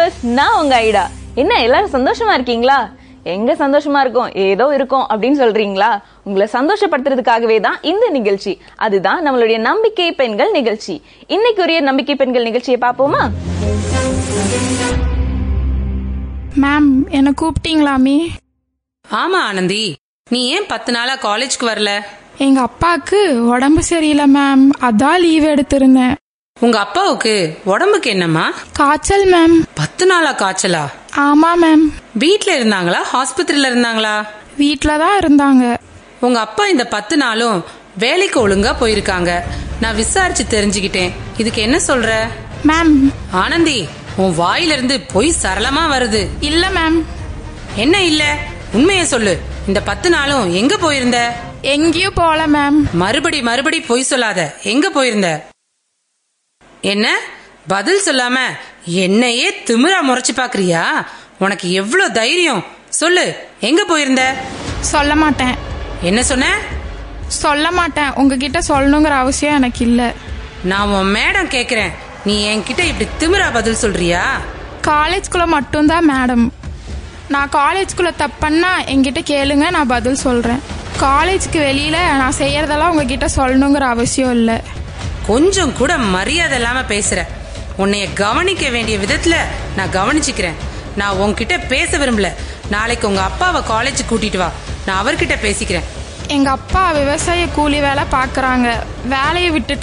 viewers நான் உங்க ஐடா என்ன எல்லாரும் சந்தோஷமா இருக்கீங்களா எங்க சந்தோஷமா இருக்கோம் ஏதோ இருக்கும் அப்படின்னு சொல்றீங்களா உங்களை சந்தோஷப்படுத்துறதுக்காகவே தான் இந்த நிகழ்ச்சி அதுதான் நம்மளுடைய நம்பிக்கை பெண்கள் நிகழ்ச்சி இன்னைக்குரிய நம்பிக்கை பெண்கள் நிகழ்ச்சியை பார்ப்போமா மேம் என்ன கூப்பிட்டீங்களாமே ஆமா ஆனந்தி நீ ஏன் பத்து நாளா காலேஜ்க்கு வரல எங்க அப்பாவுக்கு உடம்பு சரியில்லை மேம் அதான் லீவ் எடுத்திருந்தேன் உங்க அப்பாவுக்கு உடம்புக்கு என்னம்மா காய்ச்சல் மேம் பத்து நாளா காய்ச்சலா ஆமா மேம் வீட்ல இருந்தாங்களா ஹாஸ்பத்திரியில இருந்தாங்களா வீட்ல தான் இருந்தாங்க உங்க அப்பா இந்த பத்து நாளும் வேலைக்கு ஒழுங்கா போயிருக்காங்க நான் விசாரிச்சு தெரிஞ்சுக்கிட்டேன் இதுக்கு என்ன சொல்ற மேம் ஆனந்தி உன் வாயிலிருந்து பொய் சரளமா வருது இல்ல மேம் என்ன இல்ல உண்மைய சொல்லு இந்த பத்து நாளும் எங்க போயிருந்த எங்கேயும் போல மேம் மறுபடி மறுபடி பொய் சொல்லாத எங்க போயிருந்த என்ன பதில் சொல்லாம என்னையே திமிரா முறைச்சு பாக்குறியா உனக்கு எவ்வளவு தைரியம் சொல்லு எங்க போயிருந்த சொல்ல மாட்டேன் என்ன சொன்ன சொல்ல மாட்டேன் உங்ககிட்ட சொல்லணுங்கிற அவசியம் எனக்கு இல்ல நான் உன் மேடம் கேக்குறேன் நீ என்கிட்ட இப்படி திமிரா பதில் சொல்றியா காலேஜ்குள்ள மட்டும்தான் மேடம் நான் காலேஜ்குள்ள தப்பண்ணா என்கிட்ட கேளுங்க நான் பதில் சொல்றேன் காலேஜ்க்கு வெளியில நான் செய்யறதெல்லாம் உங்ககிட்ட சொல்லணுங்கிற அவசியம் இல்லை கொஞ்சம் கூட மரியாதை இல்லாம பேசுற உன்னைய கவனிக்க வேண்டிய விதத்துல நான் கவனிச்சுக்கிறேன் நான் உன்கிட்ட பேச விரும்பல நாளைக்கு உங்க அப்பாவை காலேஜ் கூட்டிட்டு வா நான் அவர்கிட்ட பேசிக்கிறேன் எங்க அப்பா விவசாய கூலி வேலை பாக்குறாங்க வேலையை விட்டுட்டு